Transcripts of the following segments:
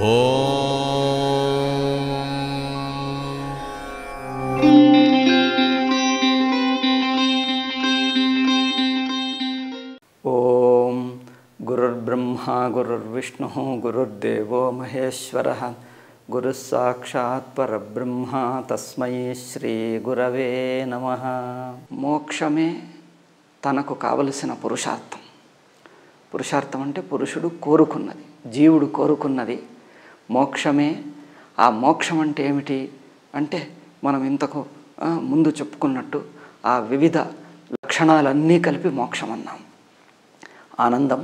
ॐ ఓం గురుర్బ్రహ్మ గురుర్విష్ణు గురుర్దేవో మహేశ్వర గురు సాక్షాత్ పరబ్రహ్మ తస్మై శ్రీ గురవే నమ మోక్షమే తనకు కావలసిన పురుషార్థం పురుషార్థం అంటే పురుషుడు కోరుకున్నది జీవుడు కోరుకున్నది మోక్షమే ఆ మోక్షం అంటే ఏమిటి అంటే మనం ఇంతకు ఆ, ముందు చెప్పుకున్నట్టు ఆ వివిధ లక్షణాలన్నీ కలిపి మోక్షం అన్నాం ఆనందం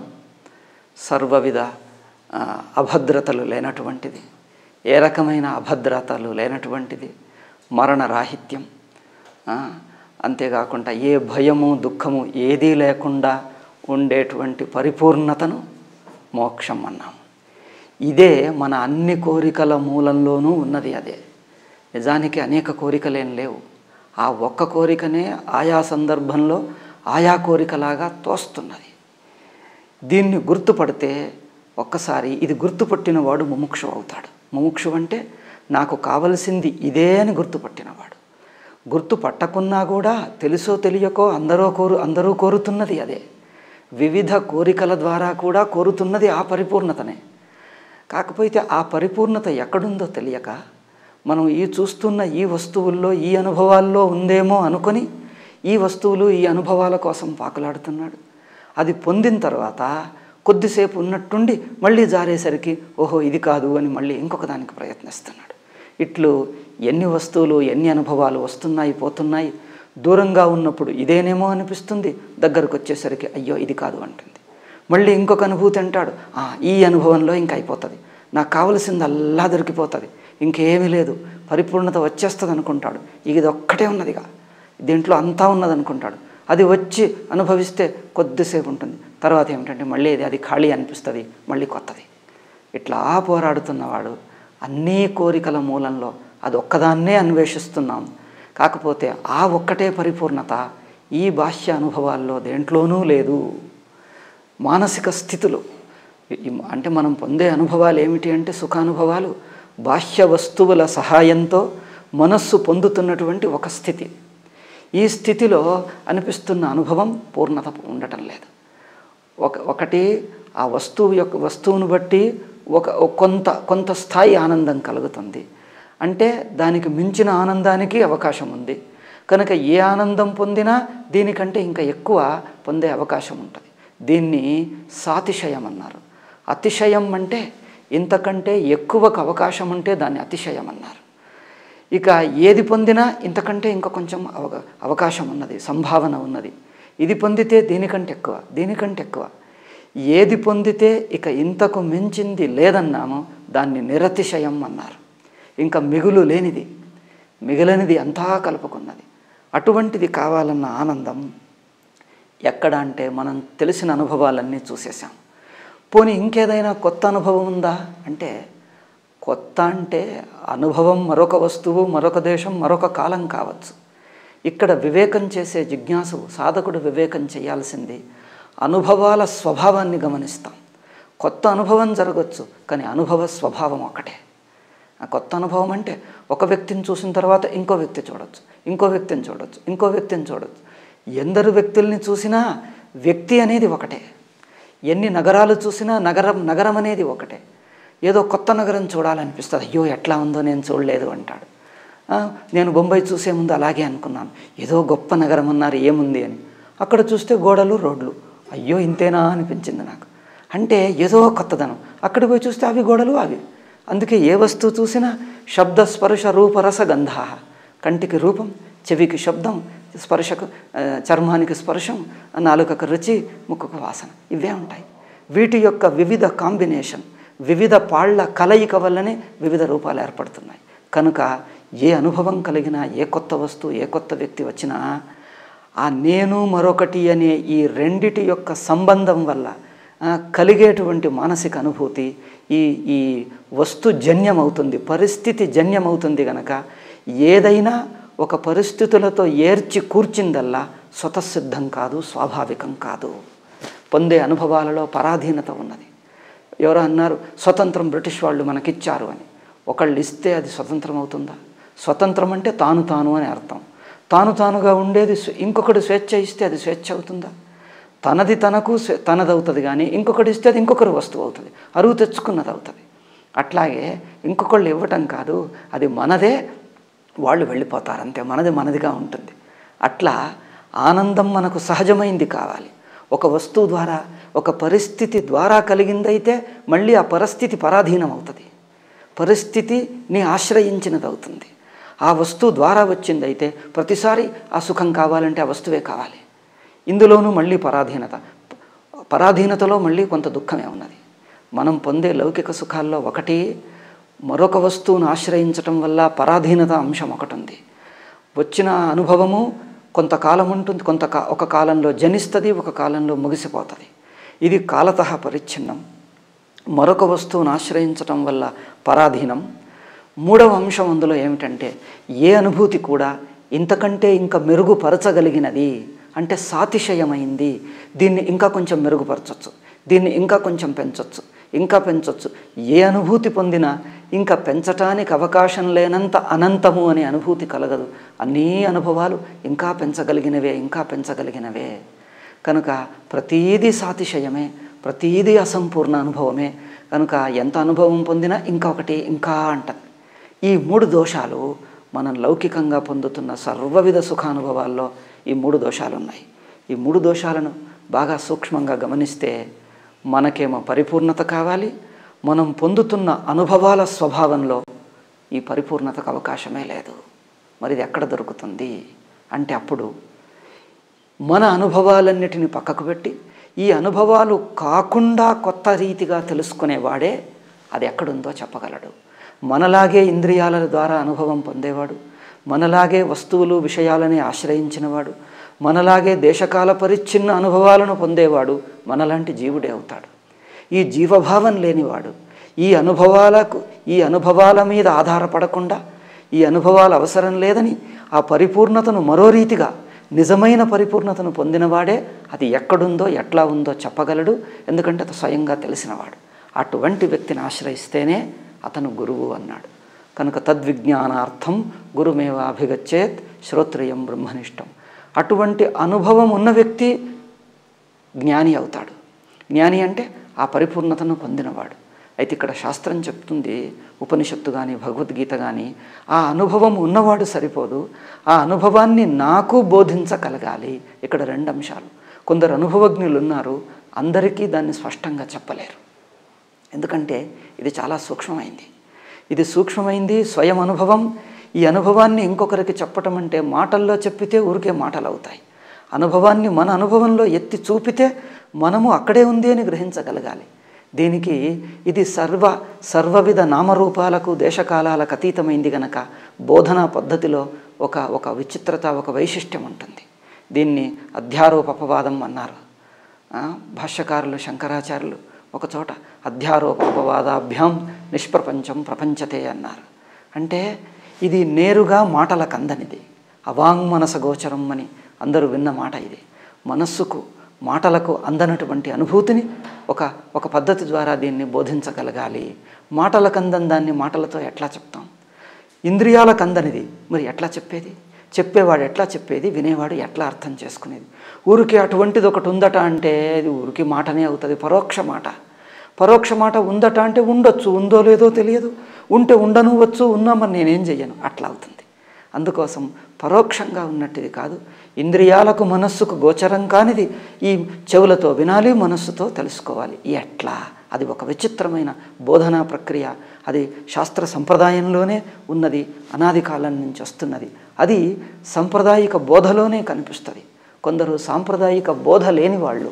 సర్వవిధ ఆ, అభద్రతలు లేనటువంటిది ఏ రకమైన అభద్రతలు లేనటువంటిది మరణరాహిత్యం ఆ, అంతేకాకుండా ఏ భయము దుఃఖము ఏదీ లేకుండా ఉండేటువంటి పరిపూర్ణతను మోక్షం అన్నాం ఇదే మన అన్ని కోరికల మూలంలోనూ ఉన్నది అదే నిజానికి అనేక కోరికలేం లేవు ఆ ఒక్క కోరికనే ఆయా సందర్భంలో ఆయా కోరికలాగా తోస్తున్నది దీన్ని గుర్తుపడితే ఒక్కసారి ఇది గుర్తుపట్టినవాడు ముముక్షు అవుతాడు ముముక్షు అంటే నాకు కావలసింది ఇదే అని గుర్తుపట్టినవాడు గుర్తుపట్టకున్నా కూడా తెలుసో తెలియకో అందరూ కోరు అందరూ కోరుతున్నది అదే వివిధ కోరికల ద్వారా కూడా కోరుతున్నది ఆ పరిపూర్ణతనే కాకపోతే ఆ పరిపూర్ణత ఎక్కడుందో తెలియక మనం ఈ చూస్తున్న ఈ వస్తువుల్లో ఈ అనుభవాల్లో ఉందేమో అనుకొని ఈ వస్తువులు ఈ అనుభవాల కోసం పాకులాడుతున్నాడు అది పొందిన తర్వాత కొద్దిసేపు ఉన్నట్టుండి మళ్ళీ జారేసరికి ఓహో ఇది కాదు అని మళ్ళీ ఇంకొక దానికి ప్రయత్నిస్తున్నాడు ఇట్లు ఎన్ని వస్తువులు ఎన్ని అనుభవాలు వస్తున్నాయి పోతున్నాయి దూరంగా ఉన్నప్పుడు ఇదేనేమో అనిపిస్తుంది దగ్గరకు వచ్చేసరికి అయ్యో ఇది కాదు అంటుంది మళ్ళీ ఇంకొక అనుభూతి అంటాడు "ఆ, ఈ అనుభవంలో ఇంక అయిపోతుంది నాకు కావలసింది అల్లా దొరికిపోతుంది ఇంకేమీ లేదు పరిపూర్ణత వచ్చేస్తుంది అనుకుంటాడు ఇది ఒక్కటే ఉన్నదిగా దీంట్లో అంతా ఉన్నది అనుకుంటాడు అది వచ్చి అనుభవిస్తే కొద్దిసేపు ఉంటుంది తర్వాత ఏమిటంటే మళ్ళీ ఇది అది ఖాళీ అనిపిస్తుంది మళ్ళీ కొత్తది ఇట్లా పోరాడుతున్నవాడు అన్నీ కోరికల మూలంలో అది ఒక్కదాన్నే అన్వేషిస్తున్నాం కాకపోతే ఆ ఒక్కటే పరిపూర్ణత ఈ బాహ్య అనుభవాల్లో దేంట్లోనూ లేదు మానసిక స్థితులు ఈ- అంటే మనం పొందే అనుభవాలు ఏమిటి అంటే సుఖానుభవాలు బాహ్య వస్తువుల సహాయంతో మనస్సు పొందుతున్నటువంటి ఒక స్థితి ఈ స్థితిలో అనిపిస్తున్న అనుభవం పూర్ణత ఉండటం లేదు ఒక ఒకటి ఆ వస్తువు యొక్క వస్తువును బట్టి ఒక ఒక కొంత కొంత స్థాయి ఆనందం కలుగుతుంది అంటే దానికి మించిన ఆనందానికి అవకాశం ఉంది కనుక ఏ ఆనందం పొందినా దీనికంటే ఇంకా ఎక్కువ పొందే అవకాశం ఉంటుంది దీన్ని సాతిశయం అన్నారు అతిశయం అంటే ఇంతకంటే ఎక్కువకు అవకాశం ఉంటే దాన్ని అతిశయం అన్నారు ఇక ఏది పొందినా ఇంతకంటే ఇంకా కొంచెం అవక అవకాశం ఉన్నది సంభావన ఉన్నది ఇది పొందితే దీనికంటే ఎక్కువ దీనికంటే ఎక్కువ ఏది పొందితే ఇక ఇంతకు మించింది లేదన్నామో దాన్ని నిరతిశయం అన్నారు ఇంకా మిగులు లేనిది మిగిలినది అంతా కలుపుకున్నది అటువంటిది కావాలన్న ఆనందం ఎక్కడ అంటే మనం తెలిసిన అనుభవాలన్నీ చూసేసాం పోనీ ఇంకేదైనా కొత్త అనుభవం ఉందా అంటే కొత్త అంటే అనుభవం మరొక వస్తువు మరొక దేశం మరొక కాలం కావచ్చు ఇక్కడ వివేకం చేసే జిజ్ఞాసు సాధకుడు వివేకం చేయాల్సింది అనుభవాల స్వభావాన్ని గమనిస్తాం కొత్త అనుభవం జరగచ్చు కానీ అనుభవ స్వభావం ఒకటే ఆ కొత్త అనుభవం అంటే ఒక వ్యక్తిని చూసిన తర్వాత ఇంకో వ్యక్తి చూడొచ్చు ఇంకో వ్యక్తిని చూడొచ్చు ఇంకో వ్యక్తిని చూడొచ్చు ఎందరు వ్యక్తుల్ని చూసినా వ్యక్తి అనేది ఒకటే ఎన్ని నగరాలు చూసినా నగరం నగరం అనేది ఒకటే ఏదో కొత్త నగరం చూడాలనిపిస్తుంది అయ్యో ఎట్లా ఉందో నేను చూడలేదు అంటాడు "ఆ, నేను బొంబాయి చూసే ముందు అలాగే అనుకున్నాను ఏదో గొప్ప నగరం అన్నారు ఏముంది అని అక్కడ చూస్తే గోడలు రోడ్లు అయ్యో ఇంతేనా అనిపించింది నాకు అంటే ఏదో కొత్తదనం అక్కడికి పోయి చూస్తే అవి గోడలు అవి అందుకే ఏ వస్తువు చూసినా శబ్ద స్పర్శ రూపరస గంధా కంటికి రూపం చెవికి శబ్దం స్పర్శకు ఆ, చర్మానికి స్పర్శం నాలుకకు రుచి ముక్కుకు వాసన ఇవే ఉంటాయి వీటి యొక్క వివిధ కాంబినేషన్ వివిధ పాళ్ల కలయిక వల్లనే వివిధ రూపాలు ఏర్పడుతున్నాయి కనుక ఏ అనుభవం కలిగినా ఏ కొత్త వస్తువు ఏ కొత్త వ్యక్తి వచ్చినా ఆ నేను మరొకటి అనే ఈ రెండిటి యొక్క సంబంధం వల్ల ఆ, కలిగేటువంటి మానసిక అనుభూతి ఈ ఈ వస్తు జన్యమవుతుంది పరిస్థితి జన్యమవుతుంది గనక ఏదైనా ఒక పరిస్థితులతో ఏర్చి కూర్చిందల్లా స్వతసిద్ధం కాదు స్వాభావికం కాదు పొందే అనుభవాలలో పరాధీనత ఉన్నది ఎవరో అన్నారు స్వతంత్రం బ్రిటిష్ వాళ్ళు మనకిచ్చారు అని ఒకళ్ళు ఇస్తే అది స్వతంత్రం అవుతుందా స్వతంత్రం అంటే తాను తాను అని అర్థం తాను తానుగా ఉండేది స్వ- ఇంకొకటి స్వేచ్ఛ ఇస్తే అది స్వేచ్ఛ అవుతుందా తనది తనకు స్వే- తనదవుతుంది కానీ ఇంకొకటి ఇస్తే అది ఇంకొకరి వస్తువు అవుతుంది అరువు తెచ్చుకున్నది అవుతుంది అట్లాగే ఇంకొకళ్ళు ఇవ్వటం కాదు అది మనదే వాళ్ళు వెళ్ళిపోతారు అంతే మనది మనదిగా ఉంటుంది అట్లా ఆనందం మనకు సహజమైంది కావాలి ఒక వస్తువు ద్వారా ఒక పరిస్థితి ద్వారా కలిగిందైతే మళ్ళీ ఆ పరిస్థితి పరాధీనం అవుతుంది పరిస్థితిని ఆశ్రయించినది అవుతుంది ఆ వస్తువు ద్వారా వచ్చిందైతే ప్రతిసారి ఆ సుఖం కావాలంటే ఆ వస్తువే కావాలి ఇందులోనూ మళ్ళీ పరాధీనత పరాధీనతలో మళ్ళీ కొంత దుఃఖమే ఉన్నది మనం పొందే లౌకిక సుఖాల్లో ఒకటి మరొక వస్తువును ఆశ్రయించటం వల్ల పరాధీనత అంశం ఒకటి ఉంది వచ్చిన అనుభవము కొంతకాలం ఉంటుంది కొంత కా- ఒక కాలంలో జనిస్తుంది ఒక కాలంలో ముగిసిపోతుంది ఇది కాలత పరిచ్ఛిన్నం మరొక వస్తువును ఆశ్రయించటం వల్ల పరాధీనం మూడవ అంశం అందులో ఏమిటంటే ఏ అనుభూతి కూడా ఇంతకంటే ఇంకా మెరుగుపరచగలిగినది అంటే సాతిశయమైంది దీన్ని ఇంకా కొంచెం మెరుగుపరచవచ్చు దీన్ని ఇంకా కొంచెం పెంచవచ్చు ఇంకా పెంచవచ్చు ఏ అనుభూతి పొందినా ఇంకా పెంచటానికి అవకాశం లేనంత అనంతము అనే అనుభూతి కలగదు అన్నీ అనుభవాలు ఇంకా పెంచగలిగినవే ఇంకా పెంచగలిగినవే కనుక ప్రతీదీ సాతిశయమే ప్రతీదీ అసంపూర్ణ అనుభవమే కనుక ఎంత అనుభవం పొందినా ఇంకా ఒకటి ఇంకా అంటది ఈ మూడు దోషాలు మనం లౌకికంగా పొందుతున్న సర్వవిధ సుఖానుభవాల్లో ఈ మూడు దోషాలు ఉన్నాయి ఈ మూడు దోషాలను బాగా సూక్ష్మంగా గమనిస్తే మనకేమో పరిపూర్ణత కావాలి మనం పొందుతున్న అనుభవాల స్వభావంలో ఈ పరిపూర్ణతకు అవకాశమే లేదు మరి ఇది ఎక్కడ దొరుకుతుంది అంటే అప్పుడు మన అనుభవాలన్నిటిని పక్కకు పెట్టి ఈ అనుభవాలు కాకుండా కొత్త రీతిగా తెలుసుకునేవాడే అది ఎక్కడుందో చెప్పగలడు మనలాగే ఇంద్రియాల ద్వారా అనుభవం పొందేవాడు మనలాగే వస్తువులు విషయాలని ఆశ్రయించినవాడు మనలాగే దేశకాల పరిచ్ఛిన్న అనుభవాలను పొందేవాడు మనలాంటి జీవుడే అవుతాడు ఈ జీవభావం లేనివాడు ఈ అనుభవాలకు ఈ అనుభవాల మీద ఆధారపడకుండా ఈ అనుభవాలు అవసరం లేదని ఆ పరిపూర్ణతను మరో రీతిగా నిజమైన పరిపూర్ణతను పొందినవాడే అది ఎక్కడుందో ఎట్లా ఉందో చెప్పగలడు ఎందుకంటే అతను స్వయంగా తెలిసినవాడు అటువంటి వ్యక్తిని ఆశ్రయిస్తేనే అతను గురువు అన్నాడు కనుక తద్విజ్ఞానార్థం గురుమేవ అభిగచ్చేత్ శ్రోత్రియం బ్రహ్మనిష్టం అటువంటి అనుభవం ఉన్న వ్యక్తి జ్ఞాని అవుతాడు జ్ఞాని అంటే ఆ పరిపూర్ణతను పొందినవాడు అయితే ఇక్కడ శాస్త్రం చెప్తుంది ఉపనిషత్తు కానీ భగవద్గీత కానీ ఆ అనుభవం ఉన్నవాడు సరిపోదు ఆ అనుభవాన్ని నాకు బోధించగలగాలి ఇక్కడ రెండు అంశాలు కొందరు అనుభవజ్ఞులు ఉన్నారు అందరికీ దాన్ని స్పష్టంగా చెప్పలేరు ఎందుకంటే ఇది చాలా సూక్ష్మమైంది ఇది సూక్ష్మమైంది స్వయం అనుభవం ఈ అనుభవాన్ని ఇంకొకరికి చెప్పటం అంటే మాటల్లో చెప్పితే ఊరికే మాటలు అవుతాయి అనుభవాన్ని మన అనుభవంలో ఎత్తి చూపితే మనము అక్కడే ఉంది అని గ్రహించగలగాలి దీనికి ఇది సర్వ సర్వవిధ నామరూపాలకు దేశకాలాలకు అతీతమైంది గనక బోధనా పద్ధతిలో ఒక ఒక విచిత్రత ఒక వైశిష్ట్యం ఉంటుంది దీన్ని అధ్యారోపవాదం అన్నారు ఆ, భాష్యకారులు శంకరాచార్యులు ఒకచోట అధ్యారోపవాదాభ్యాం నిష్ప్రపంచం ప్రపంచతే అన్నారు అంటే ఇది నేరుగా మాటలకు అందనిది అవాంగ్మనస గోచరం అని అందరూ విన్న మాట ఇది మనస్సుకు మాటలకు అందనటువంటి అనుభూతిని ఒక ఒక పద్ధతి ద్వారా దీన్ని బోధించగలగాలి మాటలకు అందని దాన్ని మాటలతో ఎట్లా చెప్తాం ఇంద్రియాలకు అందనిది మరి ఎట్లా చెప్పేది చెప్పేవాడు ఎట్లా చెప్పేది వినేవాడు ఎట్లా అర్థం చేసుకునేది ఊరికి అటువంటిది ఒకటి ఉందట అంటే అది ఊరికి మాటనే అవుతుంది పరోక్ష మాట పరోక్ష మాట ఉందట అంటే ఉండొచ్చు ఉందో లేదో తెలియదు ఉంటే ఉండను వచ్చు ఉన్నా మరి నేనేం చెయ్యను అట్లా అవుతుంది అందుకోసం పరోక్షంగా ఉన్నట్టుది కాదు ఇంద్రియాలకు మనస్సుకు గోచరం కానిది ఈ చెవులతో వినాలి మనస్సుతో తెలుసుకోవాలి ఎట్లా అది ఒక విచిత్రమైన బోధనా ప్రక్రియ అది శాస్త్ర సంప్రదాయంలోనే ఉన్నది అనాది కాలం నుంచి వస్తున్నది అది సాంప్రదాయిక బోధలోనే కనిపిస్తుంది కొందరు సాంప్రదాయిక బోధ లేని వాళ్ళు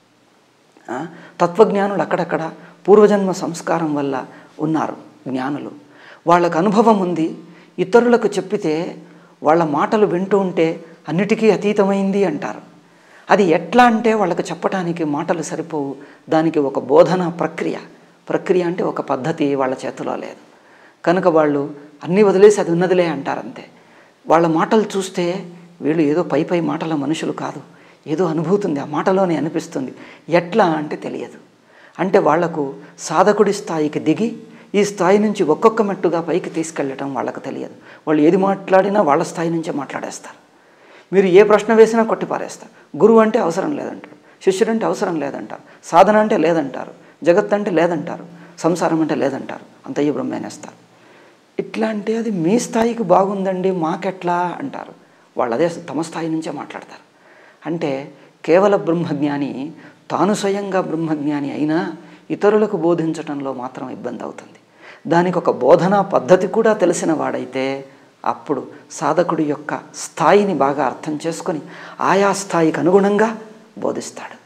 ఆ, తత్వజ్ఞానులు అక్కడక్కడ పూర్వజన్మ సంస్కారం వల్ల ఉన్నారు జ్ఞానులు వాళ్ళకు అనుభవం ఉంది ఇతరులకు చెప్పితే వాళ్ళ మాటలు వింటూ ఉంటే అన్నిటికీ అతీతమైంది అంటారు అది ఎట్లా అంటే వాళ్ళకి చెప్పడానికి మాటలు సరిపోవు దానికి ఒక బోధన ప్రక్రియ ప్రక్రియ అంటే ఒక పద్ధతి వాళ్ళ చేతిలో లేదు కనుక వాళ్ళు అన్నీ వదిలేసి అది ఉన్నదిలే అంటారంతే వాళ్ళ మాటలు చూస్తే వీళ్ళు ఏదో పై పై మాటల మనుషులు కాదు ఏదో అనుభూతి ఉంది ఆ మాటలోనే అనిపిస్తుంది ఎట్లా అంటే తెలియదు అంటే వాళ్లకు సాధకుడి స్థాయికి దిగి ఈ స్థాయి నుంచి ఒక్కొక్క మెట్టుగా పైకి తీసుకెళ్ళటం వాళ్ళకు తెలియదు వాళ్ళు ఏది మాట్లాడినా వాళ్ళ స్థాయి నుంచే మాట్లాడేస్తారు మీరు ఏ ప్రశ్న వేసినా కొట్టిపారేస్తారు గురువు అంటే అవసరం లేదంటారు శిష్యుడు అంటే అవసరం లేదంటారు సాధన అంటే లేదంటారు జగత్ అంటే లేదంటారు సంసారం అంటే లేదంటారు అంతయ్య బ్రహ్మేనేస్తారు ఇట్లా అంటే అది మీ స్థాయికి బాగుందండి మాకెట్లా అంటారు వాళ్ళు అదే తమ స్థాయి నుంచే మాట్లాడతారు అంటే కేవల బ్రహ్మజ్ఞాని తాను స్వయంగా బ్రహ్మజ్ఞాని అయినా ఇతరులకు బోధించడంలో మాత్రం ఇబ్బంది అవుతుంది దానికి ఒక బోధనా పద్ధతి కూడా తెలిసిన వాడైతే అప్పుడు సాధకుడి యొక్క స్థాయిని బాగా అర్థం చేసుకొని ఆయా స్థాయికి అనుగుణంగా బోధిస్తాడు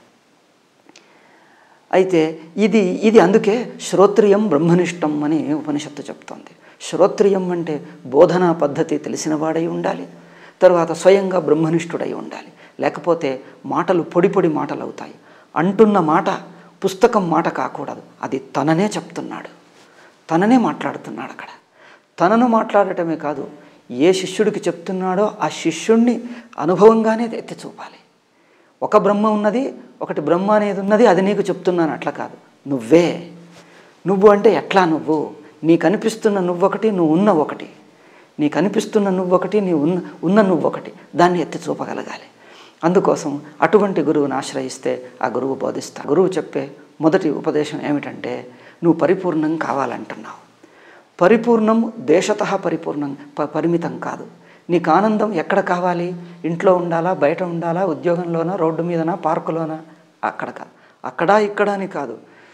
అయితే ఇది ఇది అందుకే శ్రోత్రియం బ్రహ్మనిష్టం అని ఉపనిషత్తు చెప్తోంది శ్రోత్రియం అంటే బోధనా పద్ధతి తెలిసినవాడై ఉండాలి తర్వాత స్వయంగా బ్రహ్మనిష్ఠుడై ఉండాలి లేకపోతే మాటలు పొడి పొడి మాటలు అవుతాయి అంటున్న మాట పుస్తకం మాట కాకూడదు అది తననే చెప్తున్నాడు తననే మాట్లాడుతున్నాడు అక్కడ తనను మాట్లాడటమే కాదు ఏ శిష్యుడికి చెప్తున్నాడో ఆ శిష్యుణ్ణి అనుభవంగానే ఎత్తి చూపాలి ఒక బ్రహ్మ ఉన్నది ఒకటి బ్రహ్మ అనేది ఉన్నది అది నీకు చెప్తున్నాను అట్లా కాదు నువ్వే నువ్వు అంటే ఎట్లా నువ్వు నీకు అనిపిస్తున్న నువ్వొకటి నువ్వు ఉన్న ఒకటి నీకు అనిపిస్తున్న నువ్వొకటి నీ ఉన్న ఉన్న నువ్వొకటి దాన్ని ఎత్తి చూపగలగాలి అందుకోసం అటువంటి గురువుని ఆశ్రయిస్తే ఆ గురువు బోధిస్తా గురువు చెప్పే మొదటి ఉపదేశం ఏమిటంటే నువ్వు పరిపూర్ణం కావాలంటున్నావు పరిపూర్ణం దేశత పరిపూర్ణం ప పరిమితం కాదు నీకు ఆనందం ఎక్కడ కావాలి ఇంట్లో ఉండాలా బయట ఉండాలా ఉద్యోగంలోనా రోడ్డు మీదనా పార్కులోనా అక్కడ కాదు అక్కడ ఇక్కడ అని కాదు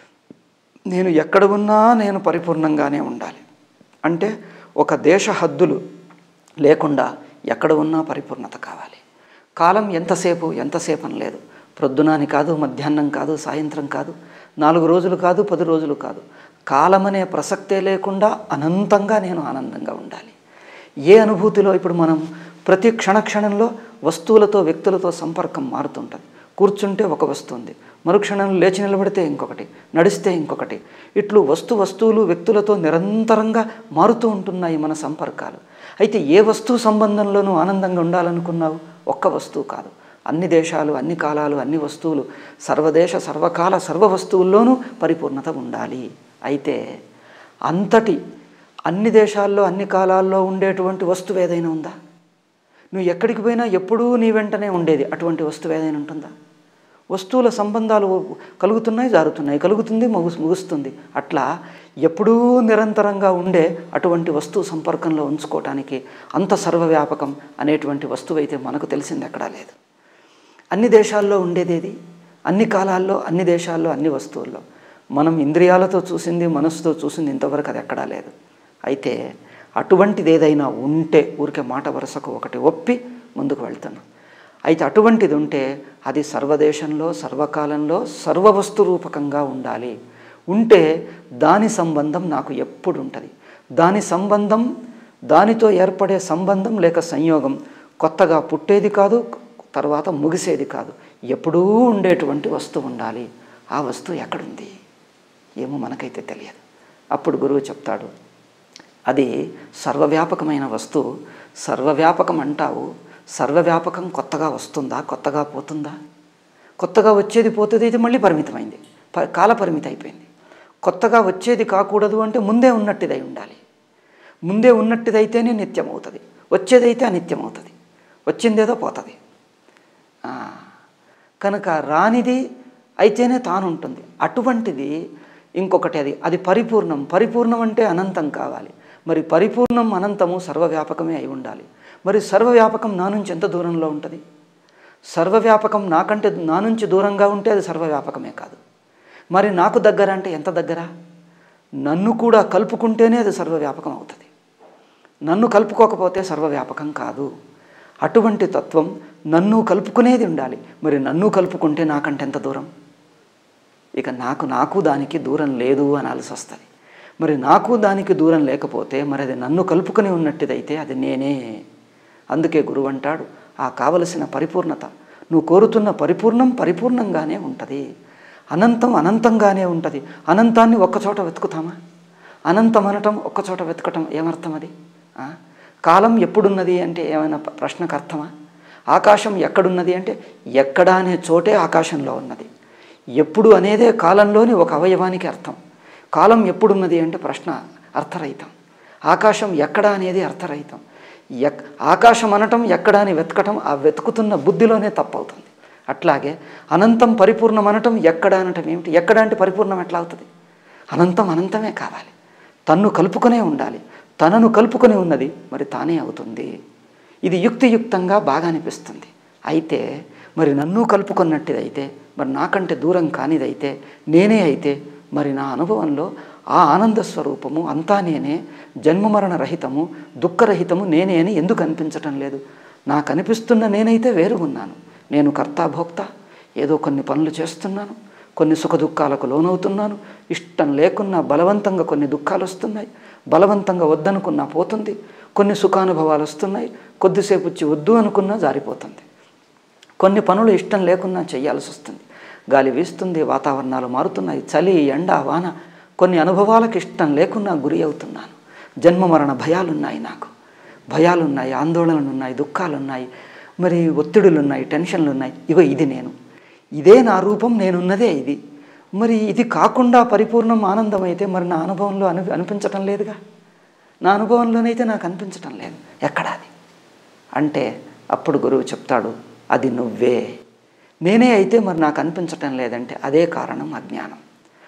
నేను ఎక్కడ ఉన్నా నేను పరిపూర్ణంగానే ఉండాలి అంటే ఒక దేశ హద్దులు లేకుండా ఎక్కడ ఉన్నా పరిపూర్ణత కావాలి కాలం ఎంతసేపు ఎంతసేపు అని లేదు ప్రొద్దునాని కాదు మధ్యాహ్నం కాదు సాయంత్రం కాదు నాలుగు రోజులు కాదు పది రోజులు కాదు కాలం అనే ప్రసక్తే లేకుండా అనంతంగా నేను ఆనందంగా ఉండాలి ఏ అనుభూతిలో ఇప్పుడు మనం ప్రతి క్షణక్షణంలో వస్తువులతో వ్యక్తులతో సంపర్కం మారుతుంటుంది కూర్చుంటే ఒక వస్తువు ఉంది మరుక్షణంలో లేచి నిలబడితే ఇంకొకటి నడిస్తే ఇంకొకటి ఇట్లు వస్తు వస్తువులు వ్యక్తులతో నిరంతరంగా మారుతూ ఉంటున్నాయి మన సంపర్కాలు అయితే ఏ వస్తువు సంబంధంలోనూ ఆనందంగా ఉండాలనుకున్నావు ఒక్క వస్తువు కాదు అన్ని దేశాలు అన్ని కాలాలు అన్ని వస్తువులు సర్వదేశ సర్వకాల సర్వ వస్తువుల్లోనూ పరిపూర్ణత ఉండాలి అయితే అంతటి అన్ని దేశాల్లో అన్ని కాలాల్లో ఉండేటువంటి వస్తువు ఏదైనా ఉందా నువ్వు ఎక్కడికి పోయినా ఎప్పుడూ నీ వెంటనే ఉండేది అటువంటి వస్తువు ఏదైనా ఉంటుందా వస్తువుల సంబంధాలు కలుగుతున్నాయి జారుతున్నాయి కలుగుతుంది ముగు ముగుస్తుంది అట్లా ఎప్పుడూ నిరంతరంగా ఉండే అటువంటి వస్తువు సంపర్కంలో ఉంచుకోవటానికి అంత సర్వవ్యాపకం అనేటువంటి వస్తువు అయితే మనకు తెలిసింది ఎక్కడా లేదు అన్ని దేశాల్లో ఉండేదేది అన్ని కాలాల్లో అన్ని దేశాల్లో అన్ని వస్తువుల్లో మనం ఇంద్రియాలతో చూసింది మనసుతో చూసింది ఇంతవరకు అది ఎక్కడా లేదు అయితే అటువంటిది ఏదైనా ఉంటే ఊరికే మాట వరుసకు ఒకటి ఒప్పి ముందుకు వెళ్తున్నాం అయితే అటువంటిది ఉంటే అది సర్వదేశంలో సర్వకాలంలో సర్వవస్తు రూపకంగా ఉండాలి ఉంటే దాని సంబంధం నాకు ఎప్పుడు ఉంటుంది దాని సంబంధం దానితో ఏర్పడే సంబంధం లేక సంయోగం కొత్తగా పుట్టేది కాదు తర్వాత ముగిసేది కాదు ఎప్పుడూ ఉండేటువంటి వస్తువు ఉండాలి ఆ వస్తువు ఎక్కడుంది ఏమో మనకైతే తెలియదు అప్పుడు గురువు చెప్తాడు అది సర్వవ్యాపకమైన వస్తువు సర్వవ్యాపకం అంటావు సర్వవ్యాపకం కొత్తగా వస్తుందా కొత్తగా పోతుందా కొత్తగా వచ్చేది పోతుంది ఇది మళ్ళీ పరిమితమైంది ప- కాల పరిమితి అయిపోయింది కొత్తగా వచ్చేది కాకూడదు అంటే ముందే ఉన్నట్టిదై ఉండాలి ముందే ఉన్నట్టిదైతేనే నిత్యం అవుతుంది వచ్చేదైతే అనిత్యం అవుతుంది వచ్చిందేదో పోతుంది ఆ, కనుక రానిది అయితేనే తాను ఉంటుంది అటువంటిది ఇంకొకటి అది అది పరిపూర్ణం పరిపూర్ణం అంటే అనంతం కావాలి మరి పరిపూర్ణం అనంతము సర్వవ్యాపకమే అయి ఉండాలి మరి సర్వవ్యాపకం నా నుంచి ఎంత దూరంలో ఉంటుంది సర్వవ్యాపకం నాకంటే నా నుంచి దూరంగా ఉంటే అది సర్వవ్యాపకమే కాదు మరి నాకు దగ్గర అంటే ఎంత దగ్గర నన్ను కూడా కలుపుకుంటేనే అది సర్వవ్యాపకం అవుతుంది నన్ను కలుపుకోకపోతే సర్వవ్యాపకం కాదు అటువంటి తత్వం నన్ను కలుపుకునేది ఉండాలి మరి నన్ను కలుపుకుంటే నాకంటే ఎంత దూరం ఇక నాకు నాకు దానికి దూరం లేదు అనాల్సి వస్తుంది మరి నాకు దానికి దూరం లేకపోతే మరి అది నన్ను కలుపుకొని ఉన్నట్టుదైతే అది నేనే అందుకే గురువు అంటాడు ఆ కావలసిన పరిపూర్ణత నువ్వు కోరుతున్న పరిపూర్ణం పరిపూర్ణంగానే ఉంటుంది అనంతం అనంతంగానే ఉంటుంది అనంతాన్ని ఒక్కచోట వెతుకుతామా అనంతం అనటం ఒక్కచోట వెతకటం ఏమర్థం అది ఆ? కాలం ఎప్పుడున్నది అంటే ఏమైనా ప్ర- ప్రశ్నకు అర్థమా ఆకాశం ఎక్కడున్నది అంటే ఎక్కడ అనే చోటే ఆకాశంలో ఉన్నది ఎప్పుడు అనేదే కాలంలోని ఒక అవయవానికి అర్థం కాలం ఎప్పుడున్నది అంటే ప్రశ్న అర్థరహితం ఆకాశం ఎక్కడ అనేది అర్థరహితం ఎక్ ఆకాశం అనటం ఎక్కడ అని వెతకటం ఆ వెతుకుతున్న బుద్ధిలోనే తప్పవుతుంది అట్లాగే అనంతం పరిపూర్ణం అనటం ఎక్కడ అనటం ఏమిటి ఎక్కడ అంటే పరిపూర్ణం ఎట్లా అవుతుంది అనంతం అనంతమే కావాలి తన్ను కలుపుకొనే ఉండాలి తనను కలుపుకొని ఉన్నది మరి తానే అవుతుంది ఇది యుక్తియుక్తంగా బాగా అనిపిస్తుంది అయితే మరి నన్ను కలుపుకున్నట్టుదైతే మరి నాకంటే దూరం కానిదైతే నేనే అయితే మరి నా అనుభవంలో ఆ ఆనంద స్వరూపము అంతా నేనే జన్మమరణ రహితము దుఃఖరహితము నేనే అని ఎందుకు అనిపించటం లేదు నాకు అనిపిస్తున్న నేనైతే వేరు ఉన్నాను నేను కర్తాభోక్త ఏదో కొన్ని పనులు చేస్తున్నాను కొన్ని సుఖ దుఃఖాలకు లోనవుతున్నాను ఇష్టం లేకున్నా బలవంతంగా కొన్ని దుఃఖాలు వస్తున్నాయి బలవంతంగా వద్దనుకున్నా పోతుంది కొన్ని సుఖానుభవాలు వస్తున్నాయి కొద్దిసేపు వచ్చి వద్దు అనుకున్నా జారిపోతుంది కొన్ని పనులు ఇష్టం లేకున్నా చేయాల్సి వస్తుంది గాలి వీస్తుంది వాతావరణాలు మారుతున్నాయి చలి ఎండ వాన కొన్ని అనుభవాలకు ఇష్టం లేకున్నా గురి అవుతున్నాను జన్మ మరణ భయాలున్నాయి నాకు భయాలున్నాయి ఆందోళనలు ఉన్నాయి దుఃఖాలున్నాయి మరి ఒత్తిడులు ఉన్నాయి టెన్షన్లు ఉన్నాయి ఇగో ఇది నేను ఇదే నా రూపం నేనున్నదే ఇది మరి ఇది కాకుండా పరిపూర్ణం ఆనందం అయితే మరి నా అనుభవంలో అను అనిపించటం లేదుగా నా అనుభవంలోనైతే నాకు అనిపించటం లేదు ఎక్కడ అది అంటే అప్పుడు గురువు చెప్తాడు అది నువ్వే నేనే అయితే మరి నాకు అనిపించటం లేదంటే అదే కారణం అజ్ఞానం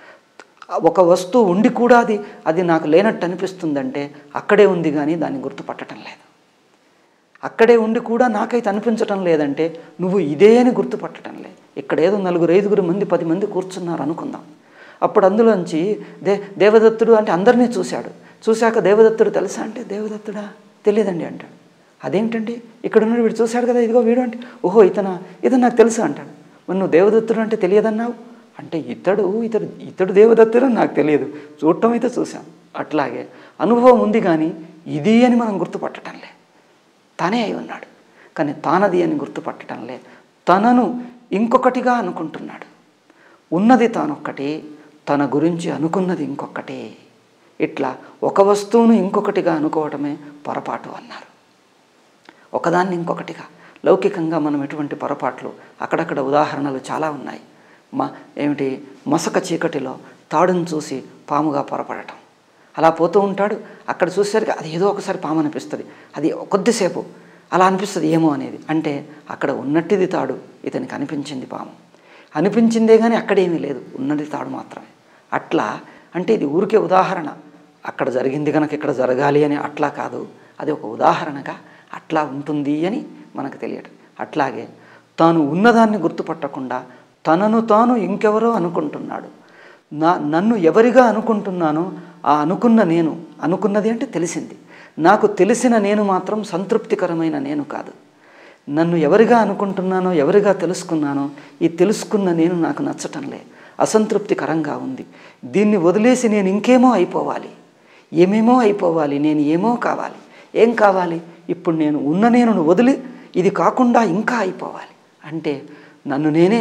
ఒక వస్తువు ఉండి కూడా అది అది నాకు లేనట్టు అనిపిస్తుందంటే అక్కడే ఉంది కానీ దాన్ని గుర్తుపట్టడం లేదు అక్కడే ఉండి కూడా నాకైతే అనిపించటం లేదంటే నువ్వు ఇదే అని గుర్తుపట్టడం లేదు ఇక్కడ ఏదో నలుగురు ఐదుగురు మంది పది మంది కూర్చున్నారు అనుకుందాం అప్పుడు అందులోంచి దే దేవదత్తుడు అంటే అందరినీ చూశాడు చూశాక దేవదత్తుడు తెలుసా అంటే దేవదత్తుడా తెలియదండి అంటాడు అదేంటండి ఇక్కడ ఉన్నాడు వీడు చూశాడు కదా ఇదిగో వీడు అంటే ఓహో ఇతన ఇతను నాకు తెలుసు అంటాడు మరి నువ్వు దేవదత్తుడు అంటే తెలియదన్నావు అంటే ఇతడు ఇతడు ఇతడు దేవదత్తుడు అని నాకు తెలియదు చూడటం అయితే చూశాం అట్లాగే అనుభవం ఉంది కానీ ఇది అని మనం గుర్తుపట్టడం లే తానే అయి ఉన్నాడు కానీ తానది అని గుర్తుపట్టడం లే తనను ఇంకొకటిగా అనుకుంటున్నాడు ఉన్నది తానొక్కటి తన గురించి అనుకున్నది ఇంకొకటి ఇట్లా ఒక వస్తువును ఇంకొకటిగా అనుకోవటమే పొరపాటు అన్నారు ఒకదాన్ని ఇంకొకటిగా లౌకికంగా మనం ఎటువంటి పొరపాట్లు అక్కడక్కడ ఉదాహరణలు చాలా ఉన్నాయి మా ఏమిటి మసక చీకటిలో తాడును చూసి పాముగా పొరపడటం అలా పోతూ ఉంటాడు అక్కడ చూసేసరికి అది ఏదో ఒకసారి పాము అనిపిస్తుంది అది కొద్దిసేపు అలా అనిపిస్తుంది ఏమో అనేది అంటే అక్కడ ఉన్నట్టిది తాడు ఇతనికి అనిపించింది పాము అనిపించిందే కానీ అక్కడేమీ లేదు ఉన్నది తాడు మాత్రమే అట్లా అంటే ఇది ఊరికే ఉదాహరణ అక్కడ జరిగింది కనుక ఇక్కడ జరగాలి అని అట్లా కాదు అది ఒక ఉదాహరణగా అట్లా ఉంటుంది అని మనకు తెలియటం అట్లాగే తాను ఉన్నదాన్ని గుర్తుపట్టకుండా తనను తాను ఇంకెవరో అనుకుంటున్నాడు నా నన్ను ఎవరిగా అనుకుంటున్నానో ఆ అనుకున్న నేను అనుకున్నది అంటే తెలిసింది నాకు తెలిసిన నేను మాత్రం సంతృప్తికరమైన నేను కాదు నన్ను ఎవరిగా అనుకుంటున్నానో ఎవరిగా తెలుసుకున్నానో ఈ తెలుసుకున్న నేను నాకు నచ్చటం లే అసంతృప్తికరంగా ఉంది దీన్ని వదిలేసి నేను ఇంకేమో అయిపోవాలి ఏమేమో అయిపోవాలి నేను ఏమో కావాలి ఏం కావాలి ఇప్పుడు నేను ఉన్న నేను వదిలి ఇది కాకుండా ఇంకా అయిపోవాలి అంటే నన్ను నేనే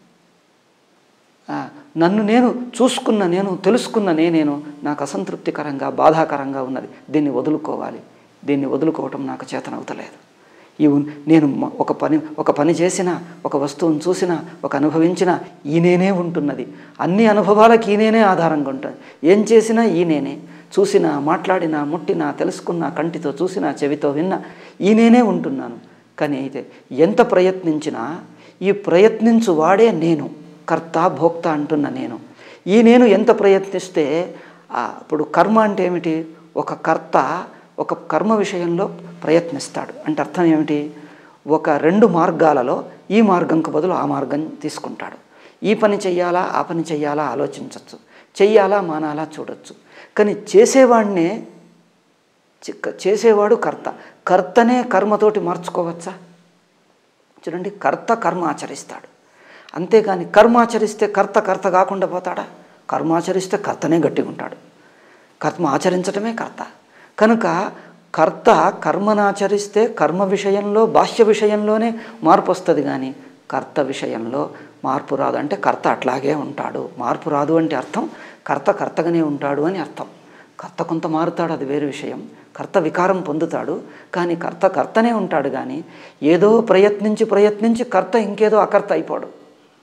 నన్ను నేను చూసుకున్న నేను తెలుసుకున్న నేనేను నాకు అసంతృప్తికరంగా బాధాకరంగా ఉన్నది దీన్ని వదులుకోవాలి దీన్ని వదులుకోవటం నాకు చేతనవుతలేదు ఈ నేను ఒక పని ఒక పని చేసిన ఒక వస్తువును చూసిన ఒక అనుభవించిన ఈ నేనే ఉంటున్నది అన్ని అనుభవాలకి ఈ నేనే ఆధారంగా ఉంటుంది ఏం చేసినా ఈ నేనే చూసినా మాట్లాడినా ముట్టినా తెలుసుకున్నా కంటితో చూసినా చెవితో విన్నా ఈ నేనే ఉంటున్నాను కానీ అయితే ఎంత ప్రయత్నించినా ఈ ప్రయత్నించు వాడే నేను కర్త భోక్త అంటున్న నేను ఈ నేను ఎంత ప్రయత్నిస్తే ఇప్పుడు కర్మ అంటే ఏమిటి ఒక కర్త ఒక కర్మ విషయంలో ప్రయత్నిస్తాడు అంటే అర్థం ఏమిటి ఒక రెండు మార్గాలలో ఈ మార్గంకు బదులు ఆ మార్గం తీసుకుంటాడు ఈ పని చెయ్యాలా ఆ పని చెయ్యాలా ఆలోచించవచ్చు చెయ్యాలా మానాలా చూడొచ్చు కానీ చేసేవాడినే చేసేవాడు కర్త కర్తనే కర్మతోటి మార్చుకోవచ్చా చూడండి కర్త కర్మ ఆచరిస్తాడు అంతేగాని కర్మాచరిస్తే కర్త కర్త కాకుండా పోతాడా కర్మాచరిస్తే కర్తనే గట్టిగా ఉంటాడు కర్మ ఆచరించటమే కర్త కనుక కర్త కర్మనాచరిస్తే కర్మ విషయంలో బాహ్య విషయంలోనే మార్పు వస్తుంది కానీ కర్త విషయంలో మార్పు రాదు అంటే కర్త అట్లాగే ఉంటాడు మార్పు రాదు అంటే అర్థం కర్త కర్తగానే ఉంటాడు అని అర్థం కర్త కొంత మారుతాడు అది వేరు విషయం కర్త వికారం పొందుతాడు కానీ కర్త కర్తనే ఉంటాడు కానీ ఏదో ప్రయత్నించి ప్రయత్నించి కర్త ఇంకేదో అకర్త అయిపోడు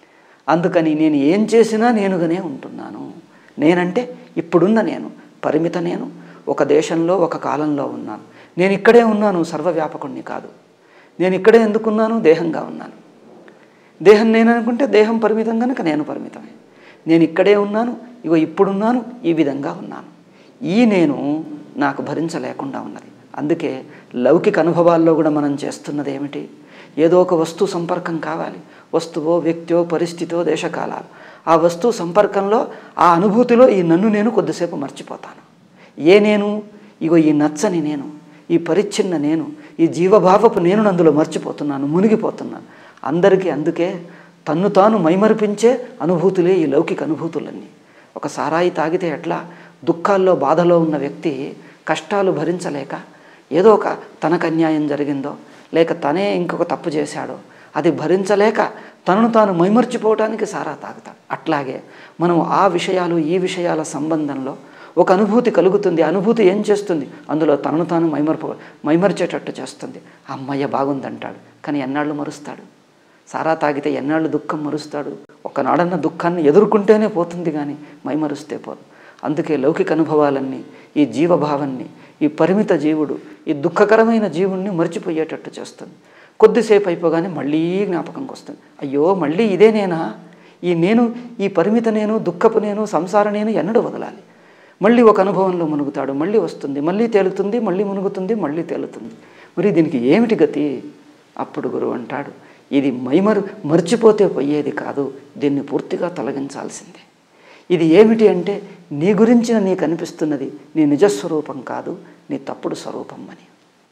అందుకని నేను ఏం చేసినా నేనుగానే ఉంటున్నాను నేనంటే ఇప్పుడున్న నేను పరిమిత నేను ఒక దేశంలో ఒక కాలంలో ఉన్నాను నేను ఇక్కడే ఉన్నాను సర్వవ్యాపకుణ్ణి కాదు నేను ఇక్కడే ఎందుకున్నాను దేహంగా ఉన్నాను దేహం నేను అనుకుంటే దేహం పరిమితం కనుక నేను పరిమితమే నేను ఇక్కడే ఉన్నాను ఇగో ఇప్పుడున్నాను ఈ విధంగా ఉన్నాను ఈ నేను నాకు భరించలేకుండా ఉన్నది అందుకే లౌకిక అనుభవాల్లో కూడా మనం చేస్తున్నది ఏమిటి ఏదో ఒక వస్తువు సంపర్కం కావాలి వస్తువో వ్యక్తో పరిస్థితో దేశకాలాలు ఆ వస్తువు సంపర్కంలో ఆ అనుభూతిలో ఈ నన్ను నేను కొద్దిసేపు మర్చిపోతాను ఏ నేను ఇగో ఈ నచ్చని నేను ఈ పరిచ్ఛిన్న నేను ఈ జీవభావపు నేను అందులో మర్చిపోతున్నాను మునిగిపోతున్నాను అందరికీ అందుకే తన్ను తాను మైమరిపించే అనుభూతులే ఈ లౌకిక అనుభూతులన్నీ ఒక సారాయి తాగితే ఎట్లా దుఃఖాల్లో బాధలో ఉన్న వ్యక్తి కష్టాలు భరించలేక ఏదో ఒక తనకు అన్యాయం జరిగిందో లేక తనే ఇంకొక తప్పు చేశాడో అది భరించలేక తనను తాను మైమర్చిపోవటానికి సారా తాగుతాడు అట్లాగే మనం ఆ విషయాలు ఈ విషయాల సంబంధంలో ఒక అనుభూతి కలుగుతుంది అనుభూతి ఏం చేస్తుంది అందులో తనను తాను మైమర్ప మైమరిచేటట్టు చేస్తుంది అమ్మయ్య బాగుందంటాడు కానీ ఎన్నాళ్ళు మరుస్తాడు సారా తాగితే ఎన్నాళ్ళు దుఃఖం మరుస్తాడు ఒకనాడన్న దుఃఖాన్ని ఎదుర్కొంటేనే పోతుంది కానీ మైమరుస్తే పోదు అందుకే లౌకిక అనుభవాలన్నీ ఈ జీవభావాన్ని ఈ పరిమిత జీవుడు ఈ దుఃఖకరమైన జీవుణ్ణి మర్చిపోయేటట్టు చేస్తుంది కొద్దిసేపు అయిపోగానే మళ్ళీ జ్ఞాపకంకి వస్తుంది అయ్యో మళ్ళీ ఇదే నేనా ఈ నేను ఈ పరిమిత నేను దుఃఖపు నేను సంసార నేను ఎన్నడూ వదలాలి మళ్ళీ ఒక అనుభవంలో మునుగుతాడు మళ్ళీ వస్తుంది మళ్ళీ తేలుతుంది మళ్ళీ మునుగుతుంది మళ్ళీ తేలుతుంది మరి దీనికి ఏమిటి గతి అప్పుడు గురువు అంటాడు ఇది మైమరు మర్చిపోతే పోయేది కాదు దీన్ని పూర్తిగా తొలగించాల్సిందే ఇది ఏమిటి అంటే నీ గురించిన నీకు అనిపిస్తున్నది నీ నిజస్వరూపం కాదు నీ తప్పుడు స్వరూపం అని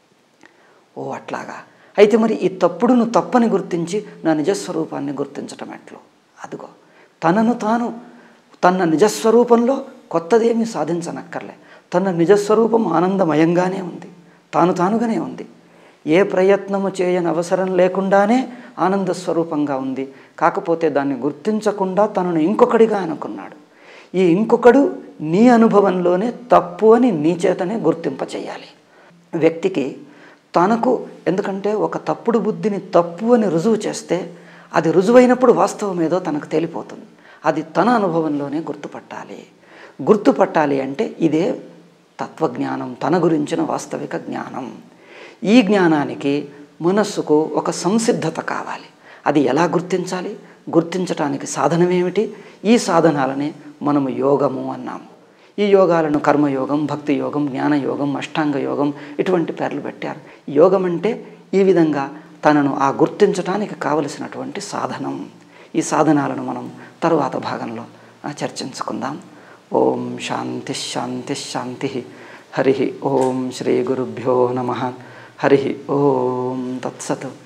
ఓ అట్లాగా అయితే మరి ఈ తప్పుడును తప్పని గుర్తించి నా నిజస్వరూపాన్ని గుర్తించటం ఎట్లో అదిగో తనను తాను తన నిజస్వరూపంలో కొత్తదేమీ సాధించనక్కర్లే తన నిజస్వరూపం ఆనందమయంగానే ఉంది తాను తానుగానే ఉంది ఏ ప్రయత్నము చేయని అవసరం లేకుండానే ఆనంద స్వరూపంగా ఉంది కాకపోతే దాన్ని గుర్తించకుండా తనను ఇంకొకడిగా అనుకున్నాడు ఈ ఇంకొకడు నీ అనుభవంలోనే తప్పు అని నీ చేతనే గుర్తింపచేయాలి వ్యక్తికి తనకు ఎందుకంటే ఒక తప్పుడు బుద్ధిని తప్పు అని రుజువు చేస్తే అది రుజువైనప్పుడు వాస్తవం ఏదో తనకు తేలిపోతుంది అది తన అనుభవంలోనే గుర్తుపట్టాలి గుర్తుపట్టాలి అంటే ఇదే తత్వజ్ఞానం తన గురించిన వాస్తవిక జ్ఞానం ఈ జ్ఞానానికి మనస్సుకు ఒక సంసిద్ధత కావాలి అది ఎలా గుర్తించాలి గుర్తించటానికి సాధనమేమిటి ఈ సాధనాలనే మనము యోగము అన్నాము ఈ యోగాలను కర్మయోగం భక్తి యోగం జ్ఞానయోగం అష్టాంగ యోగం ఇటువంటి పేర్లు పెట్టారు యోగం అంటే ఈ విధంగా తనను ఆ గుర్తించటానికి కావలసినటువంటి సాధనం ఈ సాధనాలను మనం తరువాత భాగంలో చర్చించుకుందాం ఓం శాంతి శాంతి శాంతి హరి ఓం శ్రీ గురుభ్యో నమ హరి ఓం తత్సత్